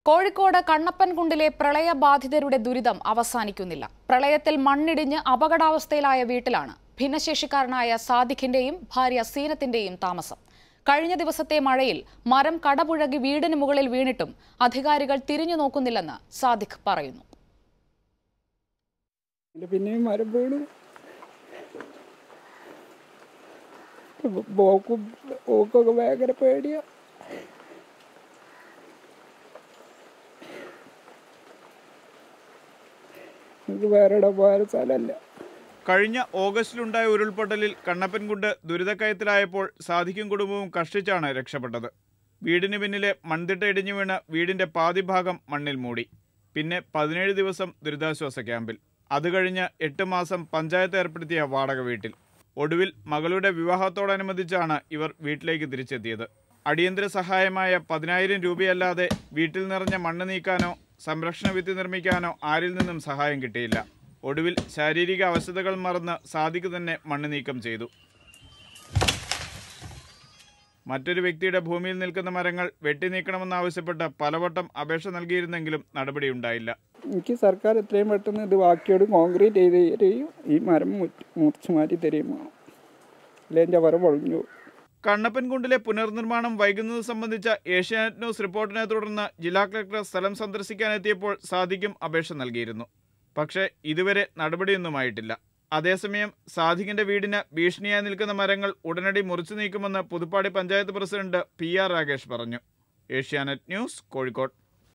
കോഴിക്കോട് കണ്ണപ്പൻകുണ്ടിലെ പ്രളയബാധിതരുടെ ദുരിതം അവസാനിക്കുന്നില്ല പ്രളയത്തിൽ മണ്ണിടിഞ്ഞ് അപകടാവസ്ഥയിലായ വീട്ടിലാണ് ഭിന്നശേഷിക്കാരനായ സാദിഖിന്റെയും ഭാര്യ സീനത്തിന്റെയും താമസം കഴിഞ്ഞ ദിവസത്തെ മഴയിൽ മരം കടപുഴകി വീടിന് മുകളിൽ വീണിട്ടും അധികാരികൾ തിരിഞ്ഞു നോക്കുന്നില്ലെന്ന് സാദിഖ് പറയുന്നു എന്നിട്ട് പിന്നെയും മരം വീണു പോക്കും പോക്കൊക്കെ ഭയങ്കര പേടിയാ നമുക്ക് വേറെ ഇടം പോയാലും സ്ഥലമല്ല കഴിഞ്ഞ ഓഗസ്റ്റിലുണ്ടായ ഉരുൾപൊട്ടലിൽ കണ്ണപ്പൻകുണ്ട് ദുരിതക്കയത്തിലായപ്പോൾ സാധിക്കും കുടുംബവും കഷ്ടിച്ചാണ് രക്ഷപ്പെട്ടത് വീടിന് പിന്നിലെ മൺതിട്ട ഇടിഞ്ഞു വീണ് വീടിന്റെ പാതിഭാഗം മണ്ണിൽ മൂടി പിന്നെ പതിനേഴ് ദിവസം ദുരിതാശ്വാസ ക്യാമ്പിൽ അത് കഴിഞ്ഞ് എട്ട് മാസം പഞ്ചായത്ത് ഏർപ്പെടുത്തിയ വാടക വീട്ടിൽ ഒടുവിൽ മകളുടെ വിവാഹത്തോടനുബന്ധിച്ചാണ് ഇവർ വീട്ടിലേക്ക് തിരിച്ചെത്തിയത് അടിയന്തര സഹായമായ പതിനായിരം രൂപയല്ലാതെ വീട്ടിൽ നിറഞ്ഞ മണ്ണ് നീക്കാനോ സംരക്ഷണ ഭിത്തി നിർമ്മിക്കാനോ ആരിൽ നിന്നും സഹായം കിട്ടിയില്ല ഒടുവിൽ ശാരീരിക അവശതകൾ മറന്ന് സാദിഖ് തന്നെ മണ്ണ് നീക്കം ചെയ്തു മറ്റൊരു വ്യക്തിയുടെ ഭൂമിയിൽ നിൽക്കുന്ന മരങ്ങൾ വെട്ടി നീക്കണമെന്നാവശ്യപ്പെട്ട് പലവട്ടം അപേക്ഷ നൽകിയിരുന്നെങ്കിലും നടപടിയുണ്ടായില്ല എനിക്ക് സർക്കാർ എത്രയും പെട്ടെന്ന് ഇത് ബാക്കിയോട് കോൺക്രീറ്റ് ചെയ്ത് തരികയും ഈ മരം മുറ്റ് മുറിച്ച് മാറ്റി തരികയും വേണം ഇല്ല എൻ്റെ വര പൊളിഞ്ഞു പോകും. കണ്ണപ്പൻകുണ്ടിലെ പുനർനിർമ്മാണം വൈകുന്നത് സംബന്ധിച്ച ഏഷ്യാനെറ്റ് ന്യൂസ് റിപ്പോർട്ടിനെ തുടർന്ന് ജില്ലാ കളക്ടർ സ്ഥലം സന്ദർശിക്കാനെത്തിയപ്പോൾ സാദിഖും അപേക്ഷ നൽകിയിരുന്നു പക്ഷേ ഇതുവരെ നടപടിയൊന്നുമായിട്ടില്ല അതേസമയം സാദിഖിന്റെ വീടിന് ഭീഷണിയായി നിൽക്കുന്ന മരങ്ങൾ ഉടനടി മുറിച്ചു നീക്കുമെന്ന് Puthuppadi panchayat president P R Rakesh പറഞ്ഞു ഏഷ്യാനെറ്റ് ന്യൂസ് കോഴിക്കോട്